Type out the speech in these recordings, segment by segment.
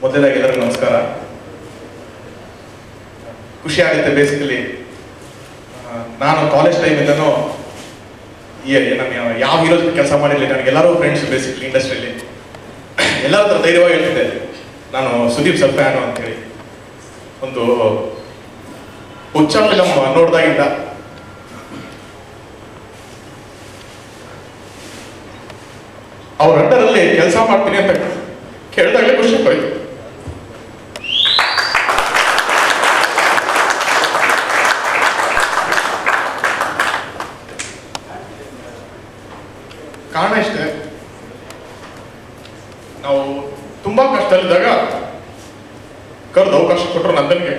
ಮೊದಲನೇದಾಗಿ ಎಲ್ಲರಿಗೂ ನಮಸ್ಕಾರ ಖುಷಿ ಆಗುತ್ತೆ ಬೇಸಿಕಲಿ ನಾನು ಕಾಲೇಜ್ ಟೈಮಿಂದನೂ ಈ ನಮ್ಮ ಯಾವ- ಯಾವ ಹೀರೋ ಜೊತೆ ಕೆಲಸ ಮಾಡಿರಲಿ ನನಗೆ ಎಲ್ಲರೂ ಫ್ರೆಂಡ್ಸ್ ಬೇಸಿಕಲಿ ಇಂಡಸ್ಟ್ರಿಯಲ್ಲಿ ಎಲ್ಲರ ಹತ್ರ ಧೈರ್ಯವಾಗಿ ಹೇಳ್ತಿದ್ದೆ ನಾನು ಸುದೀಪ್ ಸರ್ ಫ್ಯಾನು ಅಂತೇಳಿ ಒಂದು ಹುಚ್ಚ ಫಿಲಮ್ ನೋಡಿದಾಗಿಂದ ಅವ್ರ ಅಂಡರಲ್ಲಿ ಕೆಲಸ ಮಾಡ್ತೀನಿ ಅಂತ ಕೇಳಿದಾಗಲೇ ಖುಷಿ ಹೋಯ್ತು ಕಾರಣ ಇಷ್ಟೇ ನಾವು ತುಂಬಾ ಕಷ್ಟದಲ್ಲಿದ್ದಾಗ ಕರೆದು ಅವಕಾಶ ಕೊಟ್ಟರು ನಂದನ್ಗೆ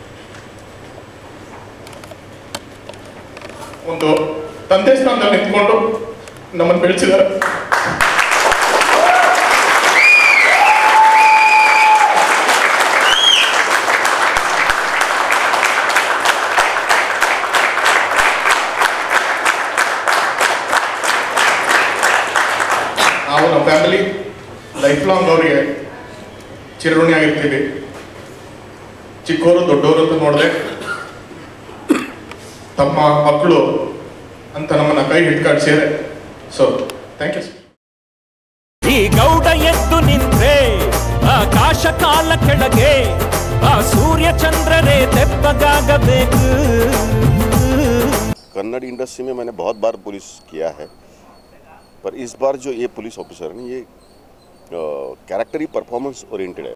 ಒಂದು ತಂದೆ ಸ್ಥಾನದಲ್ಲಿ ನಿಂತ್ಕೊಂಡು ನಮ್ಮನ್ನು ಬೆಳೆಸಿದ್ದಾರೆ ನಾವು ನಮ್ಮ ಫ್ಯಾಮಿಲಿ ಲೈಫ್ ಲಾಂಗ್ ಅವರಿಗೆ ಚಿರಋಣಿ ಆಗಿರ್ತೀವಿ ಚಿಕ್ಕವರು ದೊಡ್ಡವರು ಅಂತ ನೋಡಿದೆ ತಮ್ಮ ಮಕ್ಕಳು ಅಂತ ನಮ್ಮನ್ನ ಕೈ ಹಿಡ್ಕಾಡ್ಸಿದ್ದಾರೆ ಸೊ ಥ್ಯಾಂಕ್ ಯು ಈ ಗೌಡ ಎದ್ದು ನಿಂತ್ರೆ ಆಕಾಶ ಕಾಲ ಕೆಳಗೆ ಆ ಸೂರ್ಯ ಚಂದ್ರರೇ ತೆಪ್ಪಗಾಗಬೇಕು कन्नड़ इंडस्ट्री में मैंने बहुत बार पुलिस किया है पर इस बार जो ये पुलिस ऑफिसर है ना ये कैरेक्टरी परफॉर्मेंस ओरिएंटेड है